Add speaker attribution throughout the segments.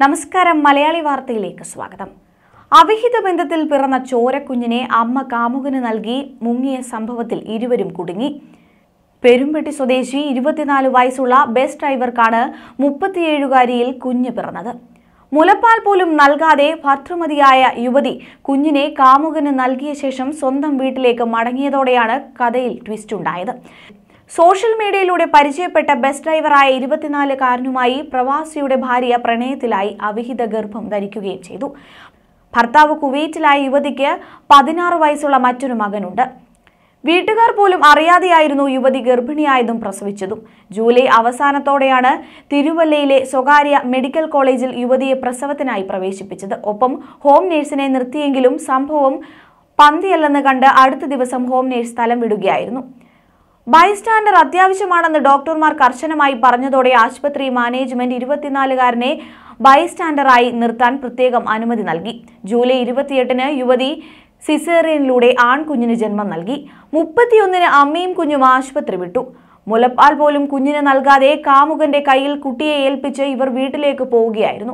Speaker 1: നമസ്കാരം മലയാളി വാർത്തയിലേക്ക് സ്വാഗതം അവിഹിത ബന്ധത്തിൽ പിറന്ന ചോരക്കുഞ്ഞിനെ അമ്മ കാമുകന് നൽകി മുങ്ങിയ സംഭവത്തിൽ ഇരുവരും കുടുങ്ങി പെരുമ്പെട്ടി സ്വദേശി ഇരുപത്തിനാല് വയസ്സുള്ള ബസ് ഡ്രൈവർക്കാണ് മുപ്പത്തിയേഴുകാരിയിൽ കുഞ്ഞ് പിറന്നത് മുലപ്പാൽ പോലും നൽകാതെ ഭർത്തൃമതിയായ യുവതി കുഞ്ഞിനെ കാമുകന് നൽകിയ ശേഷം സ്വന്തം വീട്ടിലേക്ക് മടങ്ങിയതോടെയാണ് കഥയിൽ ട്വിസ്റ്റ് ഉണ്ടായത് സോഷ്യൽ മീഡിയയിലൂടെ പരിചയപ്പെട്ട ബസ് ഡ്രൈവറായ ഇരുപത്തിനാലുകാരനുമായി പ്രവാസിയുടെ ഭാര്യ പ്രണയത്തിലായി അവിഹിത ഗർഭം ധരിക്കുകയും ചെയ്തു ഭർത്താവ് കുവൈറ്റിലായ യുവതിക്ക് പതിനാറ് വയസ്സുള്ള മറ്റൊരു മകനുണ്ട് വീട്ടുകാർ പോലും അറിയാതെയായിരുന്നു യുവതി ഗർഭിണിയായതും പ്രസവിച്ചതും ജൂലൈ അവസാനത്തോടെയാണ് തിരുവല്ലയിലെ സ്വകാര്യ മെഡിക്കൽ കോളേജിൽ യുവതിയെ പ്രസവത്തിനായി പ്രവേശിപ്പിച്ചത് ഒപ്പം ഹോം നേഴ്സിനെ നിർത്തിയെങ്കിലും സംഭവം പന്തിയല്ലെന്ന് കണ്ട് അടുത്ത ദിവസം ഹോം നേഴ്സ് സ്ഥലം വിടുകയായിരുന്നു ബൈസ്റ്റാൻഡർ അത്യാവശ്യമാണെന്ന് ഡോക്ടർമാർ കർശനമായി പറഞ്ഞതോടെ ആശുപത്രി മാനേജ്മെന്റ് ഇരുപത്തിനാലുകാരനെ ബൈസ്റ്റാൻഡറായി നിർത്താൻ പ്രത്യേകം അനുമതി നൽകി ജൂലൈ ഇരുപത്തിയെട്ടിന് യുവതി സിസേറിയനിലൂടെ ആൺകുഞ്ഞിന് ജന്മം നൽകി മുപ്പത്തിയൊന്നിന് അമ്മയും കുഞ്ഞും ആശുപത്രി വിട്ടു മുലപ്പാൽ പോലും കുഞ്ഞിന് നൽകാതെ കാമുകന്റെ കയ്യിൽ കുട്ടിയെ ഏൽപ്പിച്ച് ഇവർ വീട്ടിലേക്ക് പോവുകയായിരുന്നു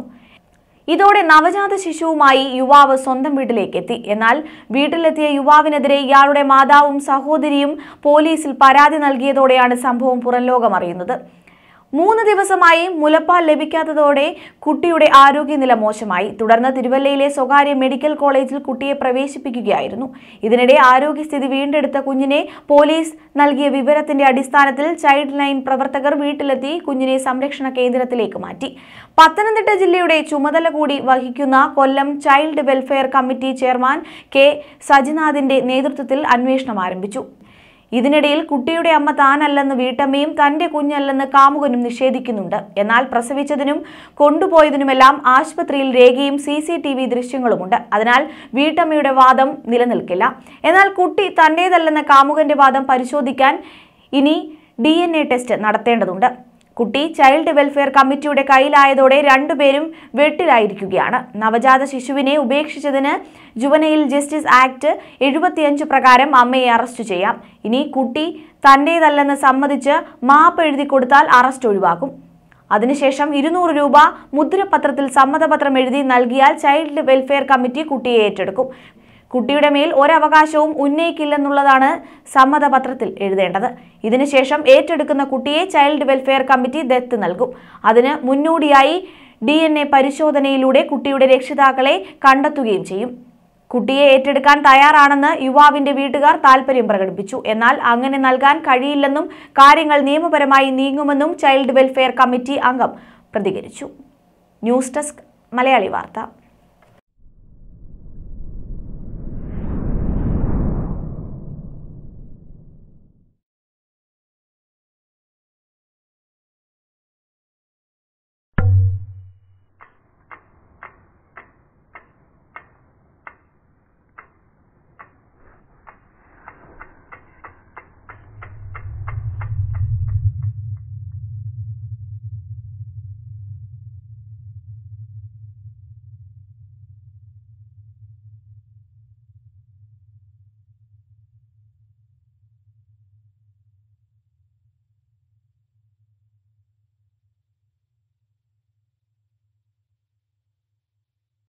Speaker 1: ഇതോടെ നവജാത ശിശുവുമായി യുവാവ് സ്വന്തം വീട്ടിലേക്ക് എത്തി എന്നാൽ വീട്ടിലെത്തിയ യുവാവിനെതിരെ ഇയാളുടെ മാതാവും സഹോദരിയും പോലീസിൽ പരാതി നൽകിയതോടെയാണ് സംഭവം പുറംലോകം അറിയുന്നത് മൂന്ന് ദിവസമായി മുലപ്പാൽ ലഭിക്കാത്തതോടെ കുട്ടിയുടെ ആരോഗ്യനില മോശമായി തുടർന്ന് തിരുവല്ലയിലെ സ്വകാര്യ മെഡിക്കൽ കോളേജിൽ കുട്ടിയെ പ്രവേശിപ്പിക്കുകയായിരുന്നു ഇതിനിടെ ആരോഗ്യസ്ഥിതി വീണ്ടെടുത്ത കുഞ്ഞിനെ പോലീസ് നൽകിയ വിവരത്തിന്റെ അടിസ്ഥാനത്തിൽ ചൈൽഡ് ലൈൻ പ്രവർത്തകർ വീട്ടിലെത്തി കുഞ്ഞിനെ സംരക്ഷണ കേന്ദ്രത്തിലേക്ക് മാറ്റി പത്തനംതിട്ട ജില്ലയുടെ ചുമതല കൂടി വഹിക്കുന്ന Kollam child welfare committee chairman K സജിനാഥിന്റെ നേതൃത്വത്തിൽ അന്വേഷണം ആരംഭിച്ചു ഇതിനിടയിൽ കുട്ടിയുടെ അമ്മ താനല്ലെന്ന് വീട്ടമ്മയും തന്റെ കുഞ്ഞല്ലെന്ന് കാമുകനും നിഷേധിക്കുന്നുണ്ട് എന്നാൽ പ്രസവിച്ചതിനും കൊണ്ടുപോയതിനുമെല്ലാം ആശുപത്രിയിൽ രേഖയും സി സി ടി വി ദൃശ്യങ്ങളുമുണ്ട് അതിനാൽ വീട്ടമ്മയുടെ വാദം നിലനിൽക്കില്ല എന്നാൽ കുട്ടി തന്റേതല്ലെന്ന കാമുകന്റെ വാദം പരിശോധിക്കാൻ ഇനി ഡി ടെസ്റ്റ് നടത്തേണ്ടതുണ്ട് കുട്ടി ചൈൽഡ് വെൽഫെയർ കമ്മിറ്റിയുടെ കയ്യിലായതോടെ രണ്ടുപേരും വെട്ടിലായിരിക്കുകയാണ് നവജാത ശിശുവിനെ ഉപേക്ഷിച്ചതിന് ജുവനൈൽ ജസ്റ്റിസ് ആക്ട് എഴുപത്തിയഞ്ച് പ്രകാരം അമ്മയെ അറസ്റ്റ് ചെയ്യാം ഇനി കുട്ടി തന്റേതല്ലെന്ന് സമ്മതിച്ച് മാപ്പ് എഴുതി കൊടുത്താൽ അറസ്റ്റ് ഒഴിവാക്കും അതിനുശേഷം ഇരുന്നൂറ് രൂപ മുദ്രപത്രത്തിൽ സമ്മതപത്രം എഴുതി നൽകിയാൽ ചൈൽഡ് വെൽഫെയർ കമ്മിറ്റി കുട്ടിയെ ഏറ്റെടുക്കും കുട്ടിയുടെ മേൽ ഒരവകാശവും ഉന്നയിക്കില്ലെന്നുള്ളതാണ് സമ്മതപത്രത്തിൽ എഴുതേണ്ടത് ഇതിനുശേഷം ഏറ്റെടുക്കുന്ന കുട്ടിയെ ചൈൽഡ് വെൽഫെയർ കമ്മിറ്റി ദത്ത് നൽകും അതിന് മുന്നോടിയായി ഡി എൻ എ പരിശോധനയിലൂടെ കുട്ടിയുടെ രക്ഷിതാക്കളെ കണ്ടെത്തുകയും ചെയ്യും കുട്ടിയെ ഏറ്റെടുക്കാൻ തയ്യാറാണെന്ന് യുവാവിന്റെ വീട്ടുകാർ താൽപര്യം പ്രകടിപ്പിച്ചു എന്നാൽ അങ്ങനെ നൽകാൻ കഴിയില്ലെന്നും കാര്യങ്ങൾ നിയമപരമായി നീങ്ങുമെന്നും ചൈൽഡ് വെൽഫെയർ കമ്മിറ്റി അംഗം പ്രതികരിച്ചു ന്യൂസ് ഡെസ്ക് മലയാളി വാർത്ത